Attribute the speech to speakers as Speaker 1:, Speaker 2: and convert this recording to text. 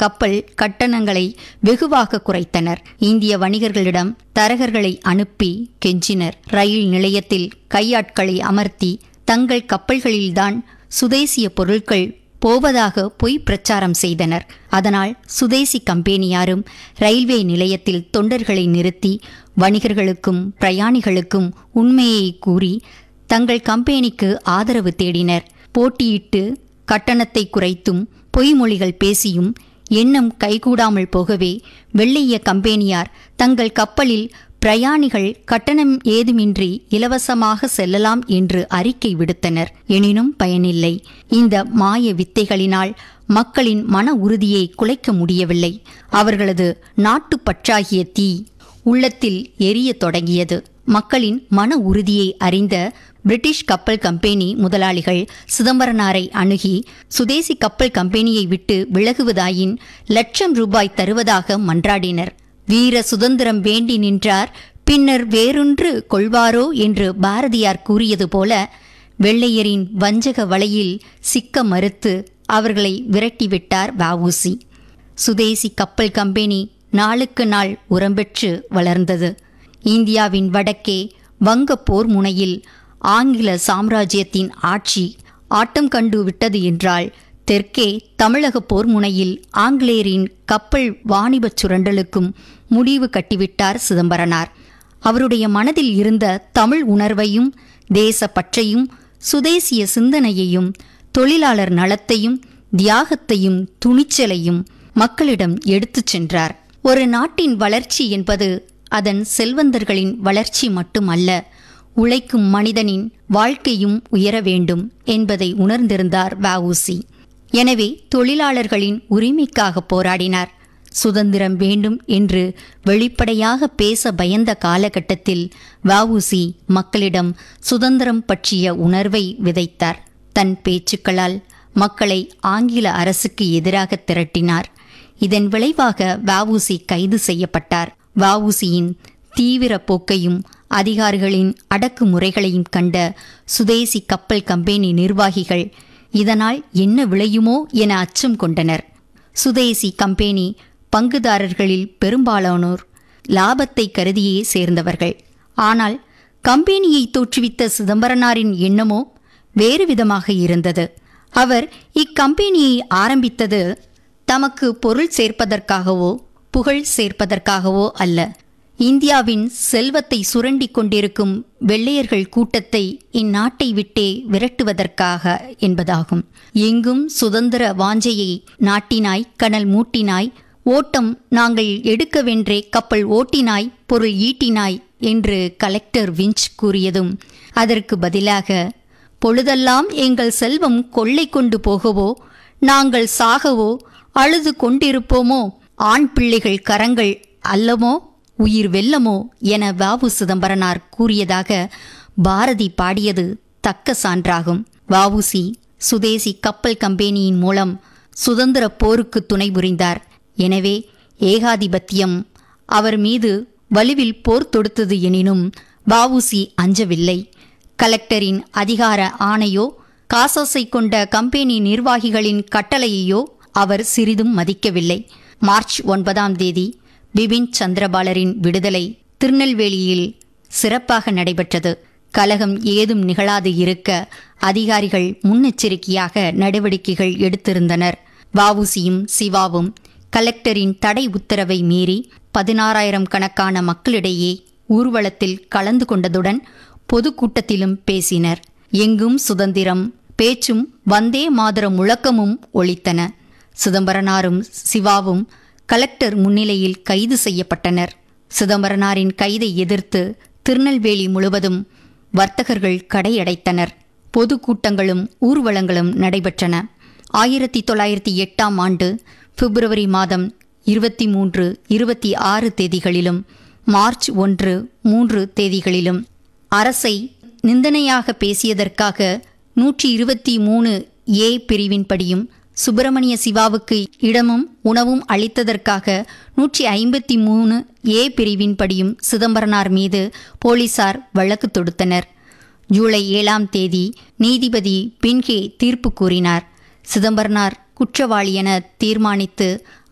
Speaker 1: கப்பல் கட்டணங்களை வெகுவாக குறைத்தனர் இந்திய வணிகர்களிடம் தரகர்களை அனுப்பி கெஞ்சினர் ரயில் நிலையத்தில் கையாட்களை அமர்த்தி தங்கள் கப்பல்களில்தான் சுதேசிய பொருட்கள் போவதாக பொய் பிரச்சாரம் செய்தனர் அதனால் சுதேசி கம்பெனியாரும் ரயில்வே நிலையத்தில் தொண்டர்களை நிறுத்தி வணிகர்களுக்கும் பிரயாணிகளுக்கும் உண்மையை கூறி தங்கள் கம்பெனிக்கு ஆதரவு தேடினர் போட்டியிட்டு கட்டணத்தை குறைத்தும் பொய்மொழிகள் பேசியும் எண்ணம் கைகூடாமல் போகவே வெள்ளைய கம்பெனியார் தங்கள் கப்பலில் பிரயாணிகள் கட்டணம் ஏதுமின்றி இலவசமாக செல்லலாம் என்று அறிக்கை விடுத்தனர் எனினும் பயனில்லை இந்த மாய வித்தைகளினால் மக்களின் மன உறுதியை குலைக்க முடியவில்லை அவர்களது நாட்டுப்பற்றாகிய தீ உள்ளத்தில் எரியத் தொடங்கியது மக்களின் மன உறுதியை அறிந்த பிரிட்டிஷ் கப்பல் கம்பெனி முதலாளிகள் சிதம்பரனாரை அணுகி சுதேசி கப்பல் கம்பெனியை விட்டு விலகுவதாயின் லட்சம் ரூபாய் தருவதாக மன்றாடினர் வீர சுதந்திரம் வேண்டி நின்றார் பின்னர் வேறொன்று கொள்வாரோ என்று பாரதியார் கூறியது போல வெள்ளையரின் வஞ்சக வலையில் சிக்க மறுத்து அவர்களை விரட்டிவிட்டார் வஉசி சுதேசி கப்பல் கம்பெனி நாளுக்கு நாள் உரம்பெற்று வளர்ந்தது இந்தியாவின் வடக்கே வங்க போர் முனையில் ஆங்கில சாம்ராஜ்யத்தின் ஆட்சி ஆட்டம் கண்டு விட்டது என்றால் தெற்கே தமிழக போர் முனையில் ஆங்கிலேயரின் கப்பல் வாணிபச் சுரண்டலுக்கும் முடிவு கட்டிவிட்டார் சிதம்பரனார் அவருடைய மனதில் இருந்த தமிழ் உணர்வையும் தேசப்பற்றையும் சுதேசிய சிந்தனையையும் தொழிலாளர் நலத்தையும் தியாகத்தையும் துணிச்சலையும் மக்களிடம் எடுத்துச் சென்றார் ஒரு நாட்டின் வளர்ச்சி என்பது அதன் செல்வந்தர்களின் வளர்ச்சி மட்டுமல்ல உழைக்கும் மனிதனின் வாழ்க்கையும் உயர வேண்டும் என்பதை உணர்ந்திருந்தார் வஉசி எனவே தொழிலாளர்களின் உரிமைக்காக போராடினார் சுதந்திரம் வேண்டும் என்று வெளிப்படையாக பேச பயந்த காலகட்டத்தில் வஉசி மக்களிடம் சுதந்திரம் பற்றிய உணர்வை விதைத்தார் தன் பேச்சுக்களால் மக்களை ஆங்கில அரசுக்கு எதிராக திரட்டினார் இதன் விளைவாக வஉசி கைது செய்யப்பட்டார் வஉசியின் தீவிர போக்கையும் அதிகாரிகளின் அடக்குமுறைகளையும் கண்ட சுதேசி கப்பல் கம்பெனி நிர்வாகிகள் இதனால் என்ன விளையுமோ என அச்சம் கொண்டனர் சுதேசி கம்பெனி பங்குதாரர்களில் பெரும்பாலானோர் லாபத்தை கருதியே சேர்ந்தவர்கள் ஆனால் கம்பெனியை தோற்றுவித்த சிதம்பரனாரின் எண்ணமோ வேறு விதமாக இருந்தது அவர் இக்கம்பெனியை ஆரம்பித்தது தமக்கு பொருள் சேர்ப்பதற்காகவோ புகழ் சேர்ப்பதற்காகவோ அல்ல இந்தியாவின் செல்வத்தை சுரண்டி கொண்டிருக்கும் வெள்ளையர்கள் கூட்டத்தை இந்நாட்டை விட்டே விரட்டுவதற்காக என்பதாகும் எங்கும் சுதந்திர வாஞ்சையை நாட்டினாய் கனல் மூட்டினாய் ஓட்டம் நாங்கள் எடுக்கவென்றே கப்பல் ஓட்டினாய் பொருள் ஈட்டினாய் என்று கலெக்டர் விஞ்ச் கூறியதும் அதற்கு பதிலாக பொழுதெல்லாம் எங்கள் செல்வம் கொள்ளை கொண்டு போகவோ நாங்கள் சாகவோ அழுது கொண்டிருப்போமோ ஆண் பிள்ளைகள் கரங்கள் அல்லமோ உயிர் வெல்லமோ என வாவு சிதம்பரனார் கூறியதாக பாரதி பாடியது தக்க சான்றாகும் வஉசி சுதேசி கப்பல் கம்பெனியின் மூலம் சுதந்திர போருக்கு துணை புரிந்தார் எனவே ஏகாதிபத்தியம் அவர் மீது வலுவில் போர் தொடுத்தது எனினும் வஉசி அஞ்சவில்லை கலெக்டரின் அதிகார ஆணையோ காசாசை கொண்ட கம்பெனி நிர்வாகிகளின் கட்டளையையோ அவர் சிறிதும் மதிக்கவில்லை மார்ச் ஒன்பதாம் தேதி பிபின் சந்திரபாலரின் விடுதலை திருநெல்வேலியில் சிறப்பாக நடைபெற்றது கலகம் ஏதும் நிகழாது இருக்க அதிகாரிகள் முன்னெச்சரிக்கையாக நடவடிக்கைகள் எடுத்திருந்தனர் வஉசியும் சிவாவும் கலெக்டரின் தடை உத்தரவை மீறி பதினாறாயிரம் கணக்கான மக்களிடையே ஊர்வலத்தில் கலந்து கொண்டதுடன் பொதுக்கூட்டத்திலும் பேசினர் எங்கும் சுதந்திரம் பேச்சும் வந்தே மாதர முழக்கமும் ஒலித்தன சிதம்பரனாரும் சிவாவும் கலெக்டர் முன்னிலையில் கைது செய்யப்பட்டனர் சிதம்பரனாரின் கைதை எதிர்த்து திருநெல்வேலி முழுவதும் வர்த்தகர்கள் கடையடைத்தனர் பொதுக்கூட்டங்களும் ஊர்வலங்களும் நடைபெற்றன ஆயிரத்தி தொள்ளாயிரத்தி எட்டாம் ஆண்டு பிப்ரவரி மாதம் இருபத்தி மூன்று இருபத்தி ஆறு தேதிகளிலும் மார்ச் ஒன்று மூன்று தேதிகளிலும் அரசை நிந்தனையாக பேசியதற்காக நூற்றி இருபத்தி மூணு ஏ பிரிவின்படியும் சுப்பிரமணிய சிவாவுக்கு இடமும் உணவும் அளித்ததற்காக நூற்றி ஐம்பத்தி மூணு ஏ பிரிவின்படியும் சிதம்பரனார் மீது போலீசார் வழக்கு தொடுத்தனர் ஜூலை ஏழாம் தேதி நீதிபதி பின்கே தீர்ப்பு கூறினார் சிதம்பரனார் குற்றவாளி என தீர்மானித்து